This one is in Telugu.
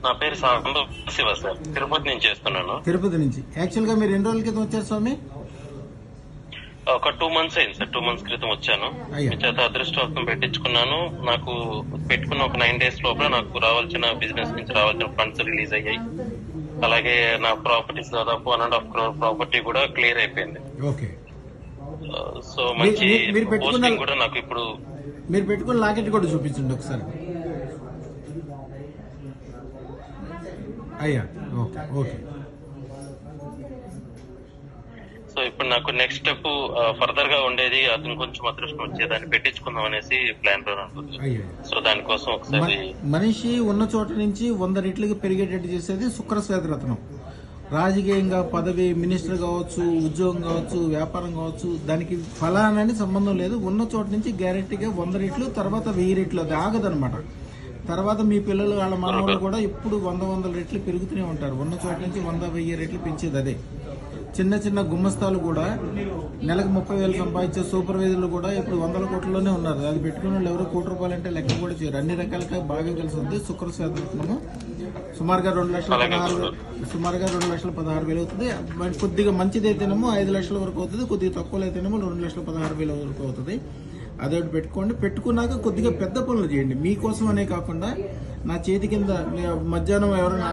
నా పేరు సాంబ శివ సార్ తిరుపతి నుంచి చేస్తున్నాను తిరుపతి నుంచి యాక్చువల్ గా మీరు ఎన్ని రోజుల క్రితం వచ్చారు స్వామి ఒక టూ మంత్స్ అయింది సార్ టూ మంత్స్ క్రితం వచ్చాను అయ్యా. మీ చేత అదృష్టం పెట్టించుకున్నాను నాకు పెట్టుకున్న ఒక నైన్ డేస్ లోపల నాకు రావాల్సిన బిజినెస్ నుంచి రావాల్సిన ఫండ్స్ రిలీజ్ అయ్యాయి అలాగే నా ప్రాపర్టీస్ దాదాపు one and half crore property కూడా క్లియర్ అయిపోయింది ఓకే సో మంచి మీ- మీరు పెట్టుకున్న- పోస్టింగ్ కూడా నాకు ఇప్పుడు మీరు పెట్టుకున్న లాకెట్ కూడా చూపించండి ఒకసారి అయ్యా ఓకే ఓకే సో ఇప్పుడు నాకు నెక్స్ట్ స్టెప్ ఫర్దర్ గా ఉండేది అతను కొంచెం అదృష్టం వచ్చేదాన్ని పెట్టించుకుందాం అనేసి ప్లాన్ లో ఉంటుంది అయ్యా సో దానికోసం ఒకసారి మ- మనిషి ఉన్న చోట నుంచి వంద రెట్లుగా పెరిగేటట్టు చేసేది శుక్ర శ్వేతరత్నం రాజకీయంగా పదవి మినిస్టర్ కావచ్చు ఉద్యోగం కావచ్చు వ్యాపారం కావచ్చు దానికి ఫలానని సంబంధం లేదు ఉన్న చోట నుంచి గ్యారెంటీగా వంద రెట్లు తర్వాత వెయ్యి రెట్లు అది ఆగదనమాట తర్వాత మీ పిల్లలు వాళ్ళ మనవాళ్ళు కూడా ఇప్పుడు వంద వందల రెట్లు పెరుగుతూనే ఉంటారు ఉన్న చోట నుంచి వంద వెయ్యి రెట్లు పెంచేది అదే చిన్న చిన్న గుమ్మస్తాలు కూడా నెలకు ముప్పై వేలు సంపాదించే సూపర్వైజర్లు కూడా ఇప్పుడు వందల కోట్లలోనే ఉన్నారు అది పెట్టుకున్న వాళ్ళు ఎవరో కోటి రూపాయలు అంటే లెక్క కూడా చేయరు అన్ని రకాలుగా బాగా కలిసి ఉంది శుక్ర శాతరత్నము సుమారుగా రెండు లక్షల అలాగే పదహారు వేలు- సుమారుగా రెండు లక్షల పదహారు వేలు అవుతుంది మరి కొద్దిగా మంచిది అయితేనేమో ఐదు లక్షల వరకు అవుతుంది కొద్దిగా తక్కువలో అయితేనేమో రెండు లక్షల పదహారు వేల వరకు అవుతుంది అదొకటి పెట్టుకోండి పెట్టుకున్నాక కొద్దిగా పెద్ద పనులు చేయండి మీకోసం అనే కాకుండా నా చేతి కింద మధ్యాహ్నం ఎవరైనా